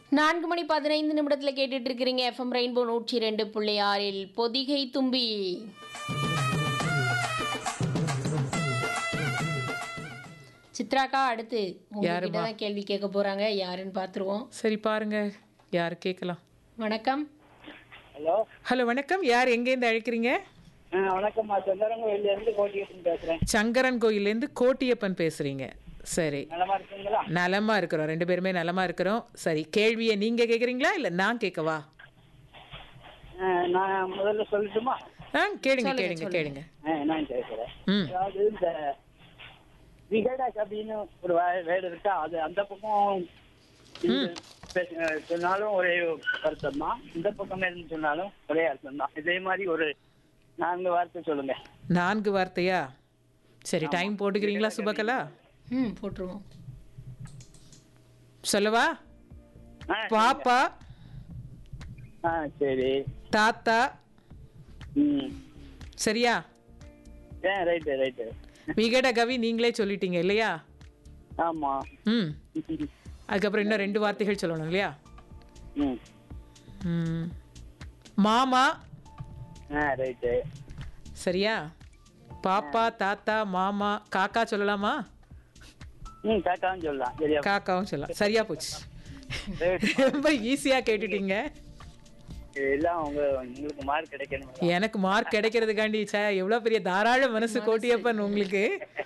நான்கு மணி பதினைந்து நிமிடத்தில் கேட்டுட்டு இருக்கிறீங்க எஃப்எம் ரெயின்போ நூற்றி ரெண்டு புள்ளி ஆறில் பொதிகை தும்பி சித்ராக்கா அடுத்து உங்ககிட்ட தான் கேள்வி கேட்க போறாங்க யாருன்னு பார்த்துருவோம் சரி பாருங்க யார் கேட்கலாம் வணக்கம் ஹலோ ஹலோ வணக்கம் யார் எங்கேருந்து அழைக்கிறீங்க ஆ வணக்கம்மா சொந்தரங்கோயில இருந்து கோட்டிகிட்டு பேசுறேன் சங்கரன் கோயிலேருந்து கோட்டியப்பன் பேசுறீங்க சரி நலமா இருக்கீங்களா நலமா இருக்கிறோம் ரெண்டு பேருமே நலமா இருக்கிறோம் சரி கேள்வியை நீங்க கேட்குறீங்களா இல்லை நான் கேட்கவா ஆ, நான் முதல்ல சொல்லட்டுமா ஆ கேளுங்க கேளுங்க கேளுங்க ஆ, நான் கேட்கிறேன் ம் அதாவது இந்த விகட கபின்னு ஒரு வே- வேர்டு இருக்கா அது அந்த பக்கம் இருந்து பேச- சொன்னாலும் ஒரே அர்த்தம் தான் இந்த பக்கம் இருந்து சொன்னாலும் ஒரே அர்த்தம் தான் இதே மாதிரி ஒரு நான்கு வார்த்தை சொல்லுங்க நான்கு வார்த்தையா சரி டைம் போட்டுக்கிறீங்களா சுபகலா ம் போட்டுருவோம் சொல்லவா ஆ, பாப்பா ஆ சரி தாத்தா ம் சரியா ஏ ரைட்டு ரைட்டு விகட கவி நீங்களே சொல்லிட்டீங்க இல்லையா ஆமா ம் அதுக்கப்புறம் இன்னும் ரெண்டு வார்த்தைகள் சொல்லணும் இல்லையா ம் ம். மாமா ஆ ரைட்டு சரியா பாப்பா தாத்தா மாமா காக்கா சொல்லலாமா ம் காக்காவும் சொல்லலாம் சரியா காக்காவும் சொல்லலாம் சரியா போச்சு ரைட் ரொம்ப ஈஸியாக கேட்டுட்டீங்க எல்லாம் உங்க உங்களுக்கு மார்க் கிடைக்கணும் எனக்கு மார்க் கிடைக்கிறதுக்காண்டி சே எவ்வளோ பெரிய தாராள மனசு கோட்டியப்பன் உங்களுக்கு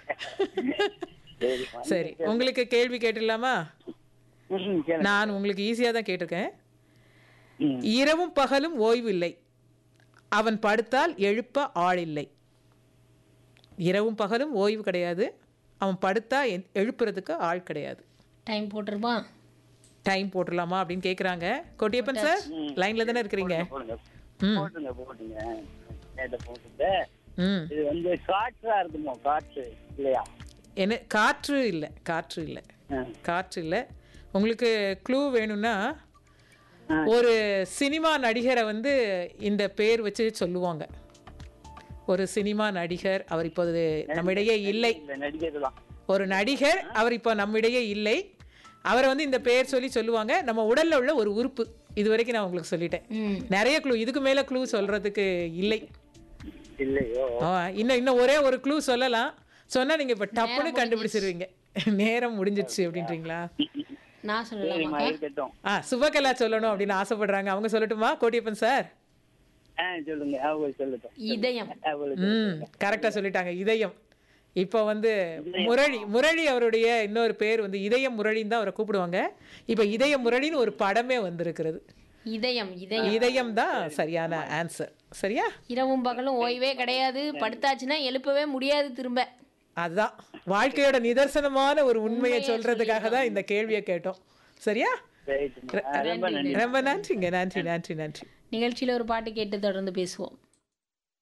சரி சரி உங்களுக்கு கேள்வி கேட்டுடலாமா ம், கேளுங்க. நான் உங்களுக்கு ஈஸியாக தான் கேட்டிருக்கேன் ம். இரவும் பகலும் ஓய்வு இல்லை அவன் படுத்தால் எழுப்ப ஆள் இல்லை இரவும் பகலும் ஓய்வு கிடையாது அவன் படுத்தா எ- எழுப்புறதுக்கு ஆள் கிடையாது டைம் போட்டுருமா டைம் போட்டுடலாமா அப்படின்னு கேட்குறாங்க கோட்டியப்பன் சார் லைனில் தானே இருக்கிறீங்க போடுங்க ம் போட்டுங்க போட்டுங்க நேத்த போட்டுங்க ம் இது வந்து காற்றா இருக்குமோ காற்று இல்லையா என்ன காற்று இல்லை காற்று இல்லை ஆ. காற்று இல்லை உங்களுக்கு க்ளூ வேணும்னா ஆ. ஒரு சினிமா நடிகரை வந்து இந்த பேர் வச்சு சொல்லுவாங்க ஒரு சினிமா நடிகர் அவர் இப்போது நம்மிடையே இல்லை இந்த நடிகர் தான் ஒரு நடிகர் அவர் இப்போ நம்மிடையே இல்லை அவரை வந்து இந்த பேர் சொல்லி சொல்லுவாங்க நம்ம உடல்ல உள்ள ஒரு உறுப்பு இது வரைக்கும் நான் உங்களுக்கு சொல்லிட்டேன் ம் நிறைய க்ளூ இதுக்கு மேலே க்ளூ சொல்றதுக்கு இல்லை இல்லையோ ஆ, இன்னும் இன்னும் ஒரே ஒரு க்ளூ சொல்லலாம் சொன்னா நீங்க இப்போ டப்புன்னு கண்டுபிடிச்சிருவீங்க நேரம் முடிஞ்சிருச்சு அப்படின்றீங்களா நான் சொல்லலாமா சரிம்மா இருக்கட்டும் ஆ சுபகலா சொல்லணும் அப்படின்னு ஆசைப்படுறாங்க அவங்க சொல்லட்டுமா கோட்டியப்பன் சார் ஆ சொல்லுங்க அவங்க சொல்லட்டும் இதயம் அவங்களுக்கு ம் கரெக்டாக சொல்லிட்டாங்க இதயம் இப்போ வந்து முரளி முரளி அவருடைய இன்னொரு பேர் வந்து இதயம் முரளின்னு தான் அவரை கூப்பிடுவாங்க இப்போ இதய முரளின்னு ஒரு படமே வந்திருக்கிறது இதயம் இதயம் இதயம் தான் சரியான ஆன்சர் சரியா இரவும் பகலும் ஓய்வே கிடையாது படுத்தாச்சுன்னா எழுப்பவே முடியாது திரும்ப அதுதான் வாழ்க்கையோட நிதர்சனமான ஒரு உண்மையை சொல்றதுக்காக தான் இந்த கேள்வியை கேட்டோம் சரியா ரைட்டுங்க. ஆ, ரொம்ப நன்றி ரொம்ப நன்றிங்க நன்றி நன்றி நன்றி நிகழ்ச்சியில் ஒரு பாட்டு கேட்டு தொடர்ந்து பேசுவோம்